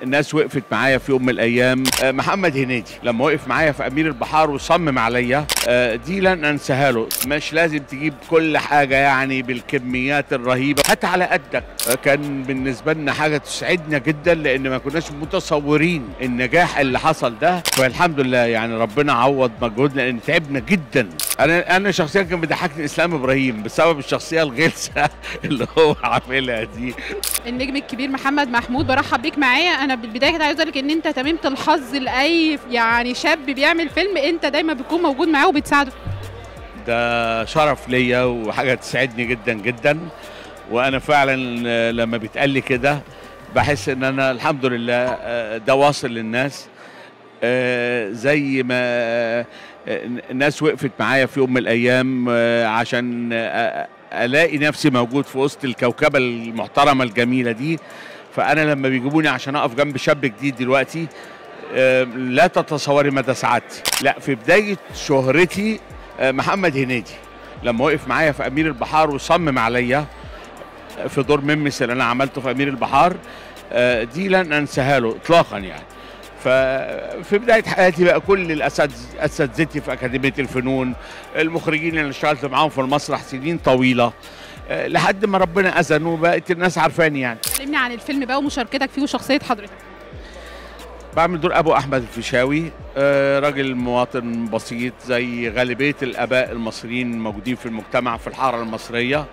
الناس وقفت معايا في يوم من الايام آه، محمد هنيدي لما وقف معايا في امير البحار وصمم عليا آه، دي لن انساها له مش لازم تجيب كل حاجه يعني بالكميات الرهيبه هات على قدك آه، كان بالنسبه لنا حاجه تسعدنا جدا لان ما كناش متصورين النجاح اللي حصل ده فالحمد لله يعني ربنا عوض مجهودنا لان تعبنا جدا انا انا شخصيا كان بيضحكني اسلام ابراهيم بسبب الشخصيه الغلسه اللي هو عاملها دي النجم الكبير محمد محمود برحب بيك معايا انا بالبدايه كده عايز اقول لك ان انت تميمه الحظ لاي يعني شاب بيعمل فيلم انت دايما بتكون موجود معاه وبتساعده ده شرف ليا وحاجه تسعدني جدا جدا وانا فعلا آه، لما بيتقال لي كده بحس ان انا الحمد لله آه، ده واصل للناس آه، زي ما آه، الناس وقفت معايا في يوم من الايام آه، عشان آه، الاقي نفسي موجود في وسط الكوكبه المحترمه الجميله دي فانا لما بيجيبوني عشان اقف جنب شاب جديد دلوقتي آه، لا تتصوري مدى سعادتي لا في بدايه شهرتي آه، محمد هنيدي لما وقف معايا في امير البحار وصمم عليا في دور ممس اللي انا عملته في امير البحار آه، دي لن انساها له اطلاقا يعني ففي بدايه حياتي بقى كل الاساتذ اساتذتي في اكاديميه الفنون المخرجين اللي أنا اشتغلت معاهم في المسرح سنين طويله آه، لحد ما ربنا اذن وبقت الناس عارفاني يعني كلمني عن الفيلم بقى ومشاركتك فيه وشخصيه حضرتك بعمل دور ابو احمد الفيشاوي آه، راجل مواطن بسيط زي غالبيه الاباء المصريين الموجودين في المجتمع في الحاره المصريه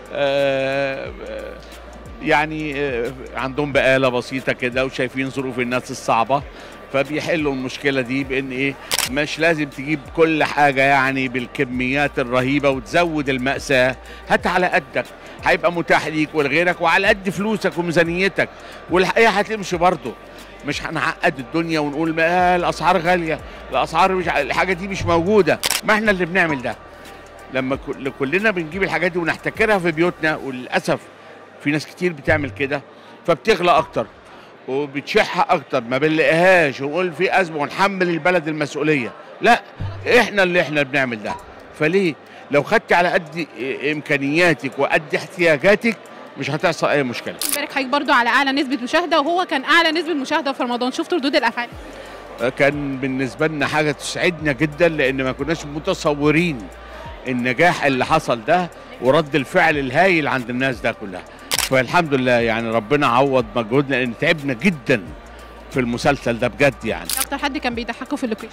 آه، آه، يعني آه، عندهم بقاله بسيطه كده وشايفين ظروف الناس الصعبه فبيحلوا المشكله دي بان ايه مش لازم تجيب كل حاجه يعني بالكميات الرهيبه وتزود الماساه هات على قدك هيبقى متاح ليك ولغيرك وعلى قد فلوسك وميزانيتك والحقيقه هتمشي برضه مش هنعقد الدنيا ونقول ما الاسعار غاليه الاسعار مش الحاجه دي مش موجوده ما احنا اللي بنعمل ده لما كل- كلنا بنجيب الحاجات دي ونحتكرها في بيوتنا وللاسف في ناس كتير بتعمل كده فبتغلى اكتر وبتشح اكتر ما بنلاقيهاش ونقول في ازمه ونحمل البلد المسؤوليه لا احنا اللي احنا بنعمل ده فليه لو خدت على قد امكانياتك وقد احتياجاتك مش هتحصل اي مشكله امبارح حضرتك برضو على اعلى نسبه مشاهده وهو كان اعلى نسبه مشاهده في رمضان شفت ردود الافعال كان بالنسبة لنا حاجة تسعدنا جدا لأن ما كناش متصورين النجاح اللي حصل ده ورد الفعل الهايل عند الناس ده كلها فالحمد لله يعني ربنا عوض مجهودنا لأن تعبنا جدا في المسلسل ده بجد يعني اكتر حد كان بيضحكه في اللوكيشن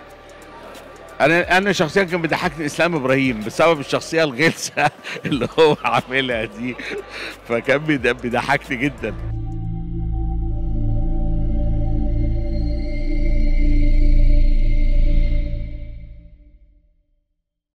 أنا أنا شخصيا كان بيضحكني إسلام إبراهيم بسبب الشخصية الغلسة اللي هو عاملها دي فكان بيض- بيضحكني جدا